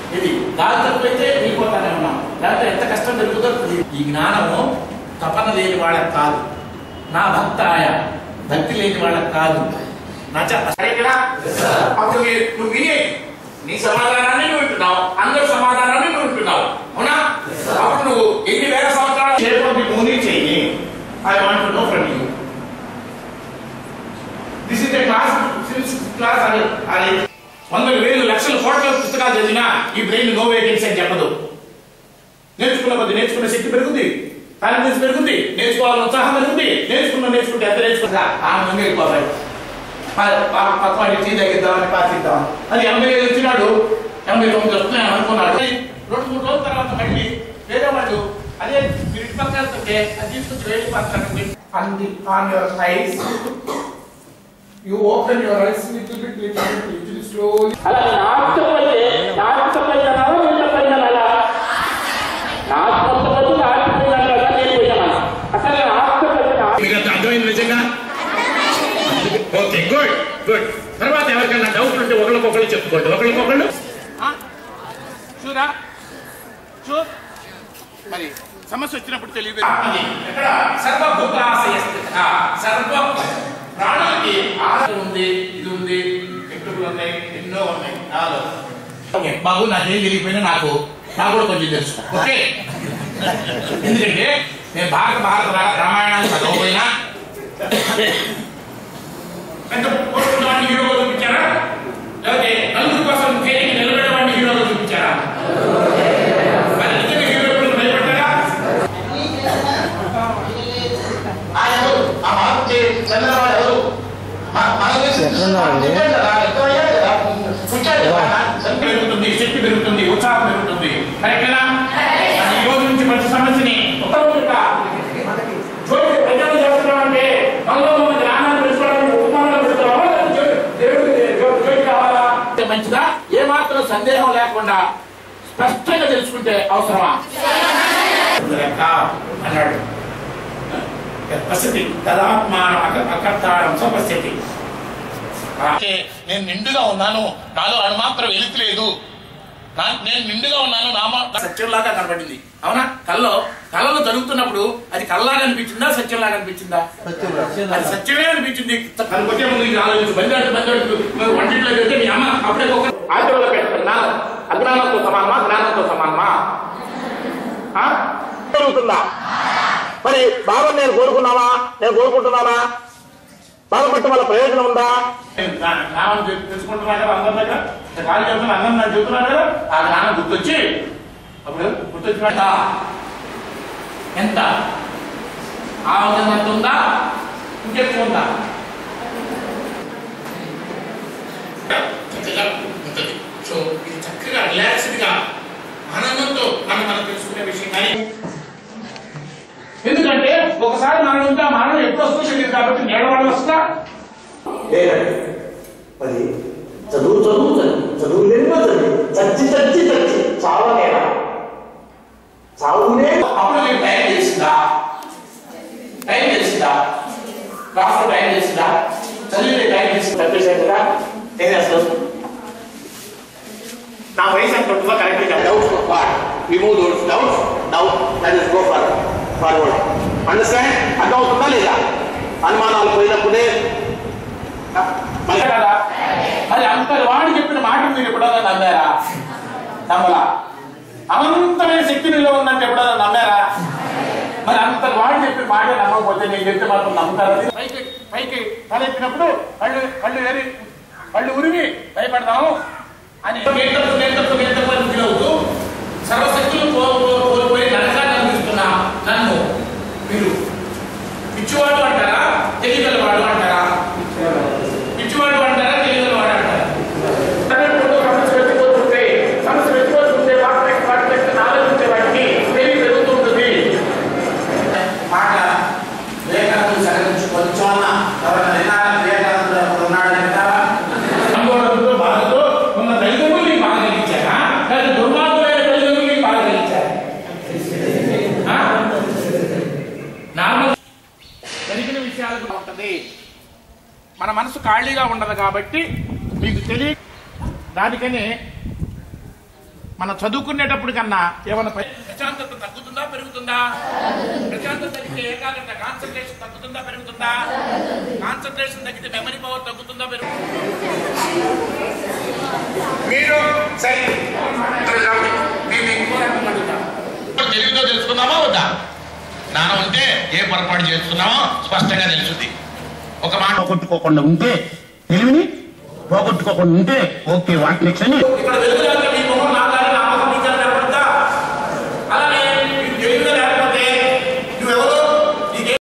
ఇది గాలి తక్కువైతే వెళ్ళిపోతానే ఉన్నాం లేకపోతే ఎంత కష్టం జరుగుతుందో తెలియదు. ఈ జ్ఞానము తపన లేని వాళ్ళకి కాదు నా భక్తాయ భక్తి లేని వాళ్ళకి కాదు నా చ- సరే కదా అప్పుడు మీరు నువ్వు విని నీ సమాధానాన్ని నువ్వు వింటున్నావు అందరి సమాధానాన్ని నువ్వు వింటున్నావు అవునా అప్పుడు నువ్వు ఎన్ని వేల సంవత్సరాలు చేపట్టి మూని చెయ్యి I want to know from you this is the class since class అని అని వందల వేలు లక్షల కోట్ల పుస్తకాలు చదివినా ఈ బ్రెయిన్ నో వేకెన్సీ అని చెప్పదు నేర్చుకున్న కొద్ది నేర్చుకున్న శక్తి పెరుగుతుంది కాన్ఫిడెన్స్ పెరుగుతుంది నేర్చుకోవాలని ఉత్సాహం పెరుగుతుంది నేర్చుకున్న నేర్చుకుంటే ఎంత నేర్చుకుంటా ఆ మంది వెళ్ళిపోతాయి పక్క వాడికి టీ తగ్గిద్దామని పాతిద్దాం అది ఎనభై ఐదు వచ్చినాడు ఎనభై తొమ్మిది వస్తున్నాయి అనుకున్నాడు రెండు మూడు రోజుల తర్వాత మళ్ళీ వేరే వాళ్ళు అదే మీరు ఇటు పక్క వెళ్తుంటే అది తీసుకొచ్చి వేడి పక్కన అంది on your eyes you open your eyes little bit little bit little slowly అలా నాకు చెప్పైతే నాకు చెప్పైతే వీళ్ళు చెప్పైనా నాకు చెప్పైతే నాకు చెప్పైనా నేను పోయినా అసలు నాకు చెప్పైతే మీకు అంత అర్థమైంది నిజంగా ఓకే గుడ్ గుడ్ తర్వాత ఎవరికైనా డౌట్ ఉంటే ఒకరికొకరు చెప్పుకోండి ఒకరికొకళ్ళు చూరా చూ మరి సమస్య వచ్చినప్పుడు తెలియదు ఎక్కడ సర్వభూతాశయ స్థిత సర్వ ప్రాణులకి ఆశ ఉంది ఇది ఉంది పెట్టుబడులు ఉన్నాయి ఎన్నో ఉన్నాయి నాలో ఓకే బాబు నాకేం తెలియకపోయినా నాకు నాకు కూడా కొంచెం తెలుసు ఓకే ఎందుకంటే నేను భారత భారత రా- రామాయణాన్ని చదవకపోయినా ఎంత పోషకుడు హీరోగా చూపించారా లేకపోతే నలుగురు కోసం చేతికి నిలబెట్టవాడిని హీరోగా చూపించారా మరి నిజంగా హీరో ఎప్పుడు భయపడ్డారా ఆయన ఎవరు? ఆ మార్పు చే- చెందినవాడు ఎవరు? మ- మన దేశం ఎక్కడున్నారండి? చెప్పాడు కదా, ఎంతో అయ్యాడు కదా. కూర్చోండి కదా. శక్తి పెరుగుతుంది శక్తి పెరుగుతుంది ఉత్సాహం పెరుగుతుంది కరెక్టేనా మరి ఈ రోజు నుంచి ప్రతి సమస్యని ఒక రోజుగా చూడండి ప్రజలు చేస్తున్నామంటే మనలో మన జ్ఞానాన్ని తెలుసుకోవడానికి ఉపమానాలు పెడుతున్నామా లేకపోతే దేవుడికి దేవుడి జోలికి కావాలా అంటే మంచిదా ఏ మాత్రం సందేహం లేకుండా స్పష్టంగా తెలుసుకుంటే అవసరమా లెక్క అన్నాడు పసితి తదాత్మానం అకర్తారం స్వపస్థితి అంటే నేను నిండుగా ఉన్నాను నాలో అణుమాత్రం వెలితి లేదు నా- నేను నిండుగా ఉన్నాను నామ సత్యంలాగా కనబడింది అవునా కల్లో కళ్ళలో జరుగుతున్నప్పుడు అది కల్లాగా అనిపించిందా సత్యంలాగా అనిపించిందా అది సత్యమే అనిపించింది అది వచ్చే ముందు ఇది ఆలోచించు బండి అంటే బండి అడుగు నువ్వు వంటింట్లో వెళ్తే మీ అమ్మ అప్పుడే ఒక ఆచరణలో పెట్టారు జ్ఞానం అజ్ఞానంతో సమానమా జ్ఞానంతో సమానమా ఆ? జరుగుతుందా మరి బాబా నేను కోరుకున్నావా నేను కోరుకుంటున్నానా బాధపడటం వల్ల ప్రయోజనం ఉందా జ్ఞానం తెలుసుకుంటున్నాను కదా అందరి దగ్గర ఖాళీ చెప్తున్నా అందరం నాకు చెప్తున్నాను కదా ఆ జ్ఞానం గుర్తొచ్చి అప్పుడు గుర్తొచ్చినట్ట ఎంత ఆ విధంగా ఎంత ఉందా ఇంకెక్కువ ఉందా చక్కగా ఉంటుంది సో ఇది చక్కగా రిలాక్స్డ్ గా ఆనందంతో మనం మనం తెలుసుకునే విషయం కానీ ఎందుకంటే ఒకసారి మనం ఉంటే ఆ మరణం ఎప్పుడు వస్తుందో తెలియదు కాబట్టి నేల వాళ్ళు వస్తా లేదండి మరి చదువు చదువు చదువు చదువు లేని చదువు చచ్చి చచ్చి చచ్చి చావనేనా చావునే అప్పుడు మీకు టైం తెలిసిందా టైం తెలిసిందా క్లాస్లో టైం తెలిసిందా చదివితే టైం తెలిసిందా చెప్పేశాను కదా నేను అసలు నా వయసు ఎంత ఉంటుందో కరెక్ట్గా doubts what remove those doubts doubt that is go for forward understand అర్థమవుతుందా లేదా అనుమానాలు పోయినప్పుడే మళ్ళీ కదా మరి అంత వాడు చెప్పిన మాట మీరు ఎప్పుడైనా నమ్మారా నమ్మలా అనంతమైన శక్తి నిలో ఉందంటే ఎప్పుడైనా నమ్మారా మరి అంత వాడు చెప్పిన మాట నమ్మకపోతే నేను చెప్తే మాత్రం నమ్ముతారా పైకి పైకి తలెత్తినప్పుడు కళ్ళు కళ్ళు ఎరి కళ్ళు ఉరిమి భయపడతాము అని నేతృత్వం నేతృత్వం నేతృత్వం ఫీలవుతూ సర్వశక్తులు కో- కో- కోల్పోయి నరకాన్ని అనిపిస్తున్నా నన్ను మీరు పిచ్చివాడు అంటారా తెలియగలవాడు అంటారా పిచ్చివాడు అంటారా తెలియగలవాడు అంటారా తనకు సమస్య వెతుకోతుంటే సమస్య వెతుకోతుంటే వాటి వాటి యొక్క ఆలోచించే వాటికి తెలివి పెరుగుతుంటుంది మాట వివేకానందుడు సగరించి కొంచెం ఎవరైనా విన్నారా వివేకానందుడు అప్పుడు ఉన్నాడు అంటారా అనుకోవడంతో బాధతో ఉన్న తల్లిదండ్రులు నీకు బాధ కలిగించారా లేదా దుర్మార్గులైన తల్లిదండ్రులు నీకు బాధ కలిగించారా ఆ? నార్మల్ జరిగిన విషయాలు కూడా ఉంటది మన మనసు ఖాళీగా ఉండదు కాబట్టి మీకు తెలియ దానికని మన చదువుకునేటప్పుడు కన్నా ఏమైనా పై- ప్రశాంతత తగ్గుతుందా పెరుగుతుందా ప్రశాంతత తగ్గితే ఏకాగ్రత కాన్సన్ట్రేషన్ తగ్గుతుందా పెరుగుతుందా కాన్సన్ట్రేషన్ తగ్గితే మెమరీ పవర్ తగ్గుతుందా పెరుగుతుందా మీరు సరే మేము ఇంకో రకం అడుగుతాం. ఇప్పుడు తెలుగుతో తెలుసుకుందామా వద్దా జ్ఞానం ఉంటే ఏ పొరపాటు చేస్తున్నామో స్పష్టంగా తెలుస్తుంది ఒక మాట పోగొట్టుకోకుండా ఉంటే తెలివిని పోగొట్టుకోకుండా ఉంటే ఓకే వాటి నెక్స్ట్ అని ఇక్కడ వెలుగులాగా